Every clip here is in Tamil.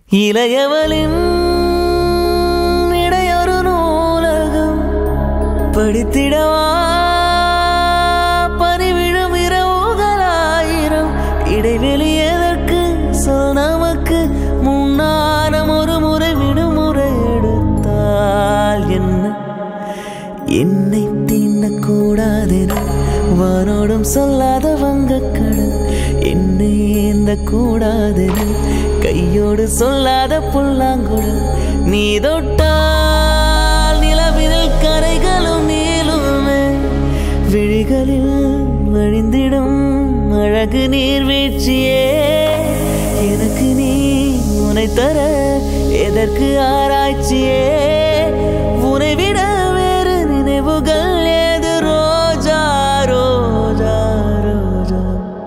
இளையவளின் இடையொரு நூலகம் படித்திடவா பறிவிழும் இரவுகளாயிரம் இடைவெளி எதற்கு சொல் நமக்கு முன்னாரம் ஒரு முறை விடுமுறை எடுத்தால் என்ன என்னை தீண்டக்கூடாதென வானோடும் சொல்லாத வங்கக்கடல் என்னை ஏந்த கூடாதென கையோடு சொல்லாத புல்லாங்குழல் நீ தொட்டால் நிலவினில் கரைகளும் நீளுமே விழிகளில் வழிந்திடும் அழகு நீர்வீழ்ச்சியே எனக்கு நீ உனை தர எதற்கு ஆராய்ச்சியே உனை விட வேறு நினைவுகள் ஏது ரோஜா ரோஜா ரோஜா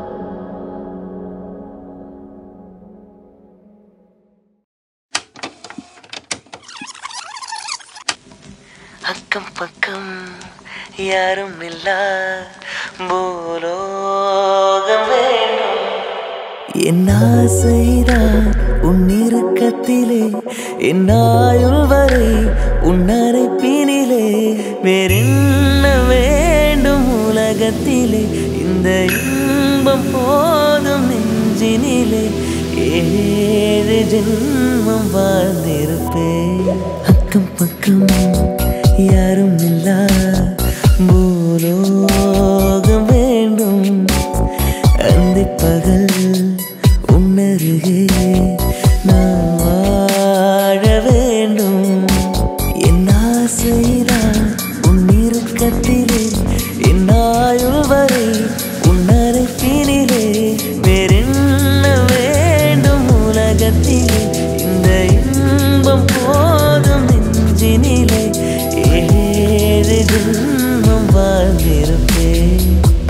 அக்கம் பக்கம் யாரும் இல்ல பூலோகம் வேண்டும் என் ஆசைதான் உன் இறுக்கத்திலே என் ஆயுள் வரை உன் அரைப்பினிலே வேறென்ன வேண்டும் உலகத்திலே இந்த இன்பம் போதும் நெஞ்சினிலே ஏழு ஜென்மம் வாழ்ந்திருப்பேன் அக்கம் பக்கம் யாரும் இல்ல பூலோகம் வேண்டும் அந்தி பகல் உன்னருகே நான் வாழ வேண்டும் என் ஆசைதான் உன் இறுக்கத்திலே என் ஆயுள் வரை உன் அரைப்பினிலே வேறென்ன வேண்டும் உலகத்திலே இந்த இன்பம் போதும் நெஞ்சினிலே ஏழு ஜென்மம் வாழ்ந்திருப்பேன்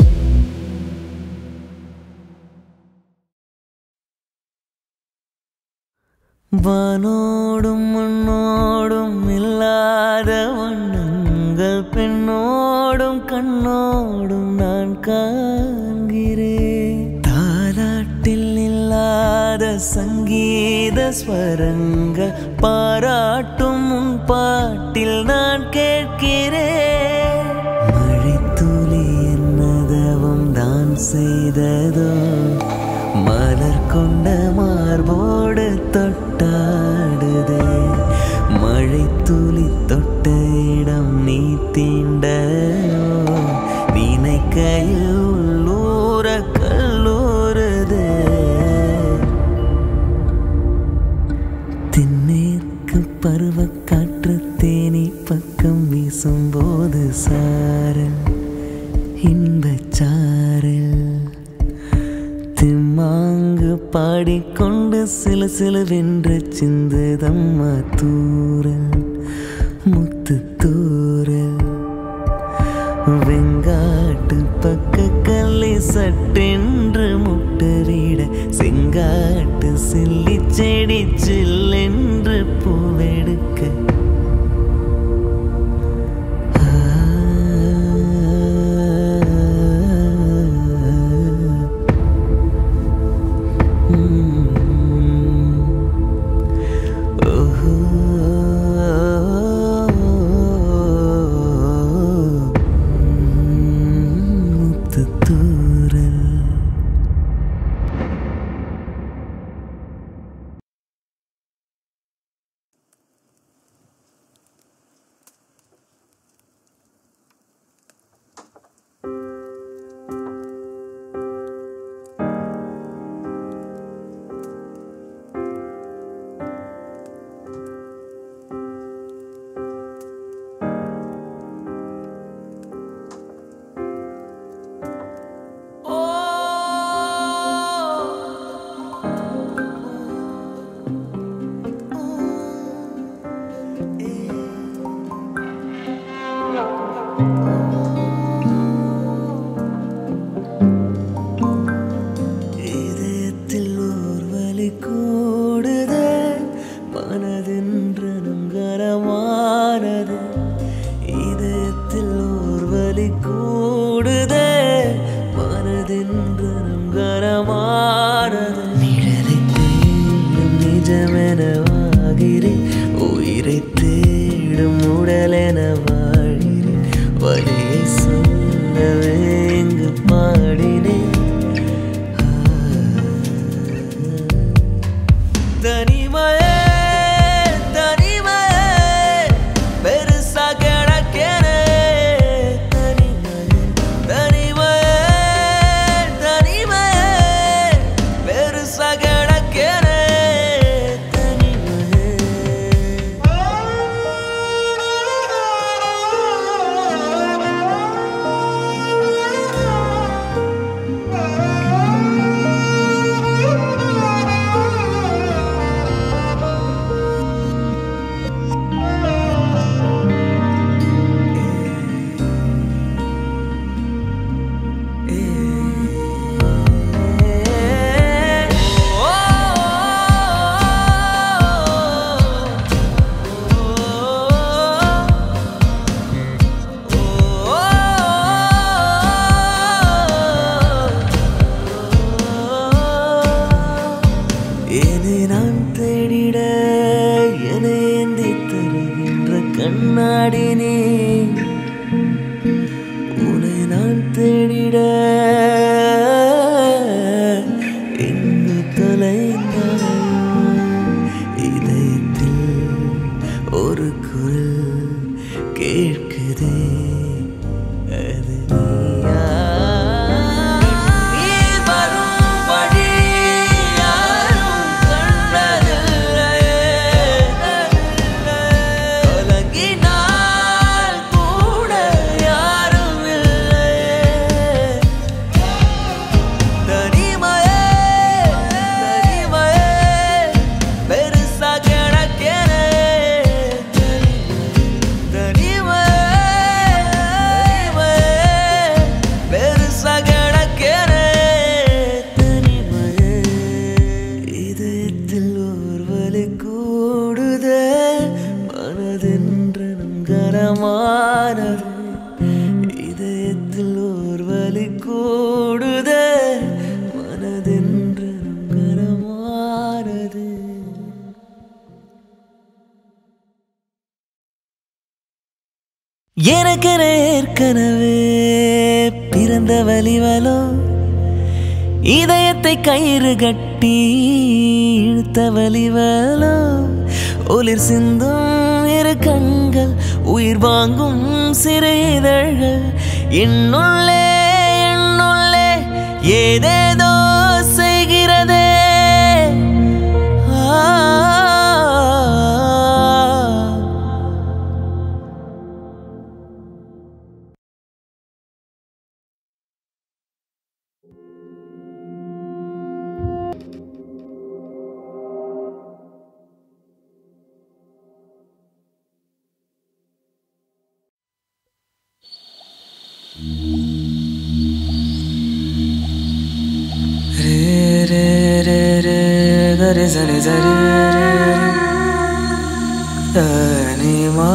வானோடும் மண்ணோடும் இல்லாத வண்ணங்கள் பெண்ணோடும் கண்ணோடும் நான் காண்கிறேன் தாலாட்டில் இல்லாத சங்கீத ஸ்வரங்கள் பாராட்டும் உன் பாட்டில் நான் கேட்கிறேன் மழைத்துளி என்னதவம் தான் செய்ததோ மலர் கொண்ட மார்போடு தொட்டாடுதே மழை துளி தொட்ட இடம் நீ தீண்ட நினைக்கையில் உள்ளூர கல்லூருதே தென்மேற்கு பருவக்காற்று தேனி பக்கம் வீசும்போது சாரல் இன்பச்சாரல் திம்மாங்கு பாடிக்கொண்டு சில சிலவென்று சிந்துதம்மா தூரல் முத்து தூரல் வெங்காட்டு பக்க கல்லை சட்டென்று முட்டுவிட செங்காட்டு சில்லி செடி சில்லென்று பூவெடுக்க ஆ முத்துத்தூரல் நெஞ்சமெனவாகிறேன் உயிரை தேடும் உடலென வாழ்கிறேன் வலியை சொல்லவே இங்கு பாடினேன் தனிமையே தனிமையே பெருசா கிடக்கிறே தனிமையே தனிமையே தனிமையே பெருசா கிடக்கிறே தனிமையே என்னை நான் தேடிட என்னை ஏந்தி தருகின்ற கண்ணாடி நீ உன்னை நான் தேடிட எங்கு தொலைந்தாயோ இதயத்தில் ஒரு குரல் கேட்குதே அது நீயா? நீ வரும்படி யாரும் கண்டதில்லையே. கலங்கினால் கூட யாரும் இல்லையே தனிமையே தனிமையே பெருசா கிடக்கிறே தனிமையே தனிமையே பெருசா கிடக்கிறே தனிமையே இதயத்தில் ஓர் வலி கூடுதே மனதென்றனும் கரமானது இதயத்தில் ஓர் வலி கூடுதே மனதென்றனும் கரமானது எனக்கென ஏற்கனவே பிறந்த வலிவலோ இதயத்தை கயிறு கட்டி இழுத்த வலிவலோ ஒளிர் சிந்தும் இரு கண்கள் உயிர் வாங்கும் சிறு இதழ்கள் என்னுள்ளே என்னுள்ளே ஏதேதோ செய்கிறதே ஆ re re re re ga re za re za re re re da ni ma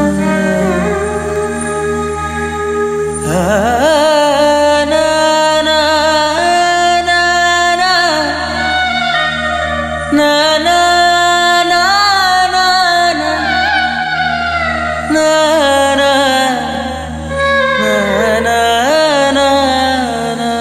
ah na na na na na na na na na na na na na na na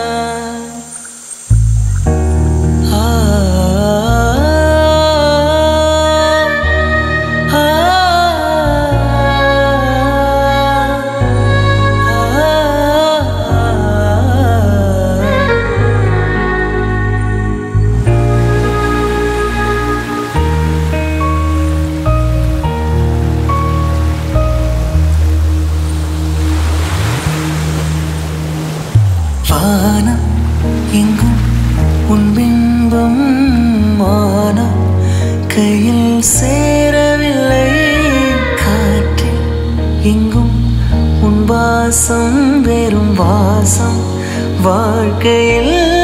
வானம் எங்கும் உன் பிம்பம் மானா கையில் சேரவில்லை காற்றில் எங்கும் உன் வாசம் வெறும் வாசம் வாழ்க்கையில்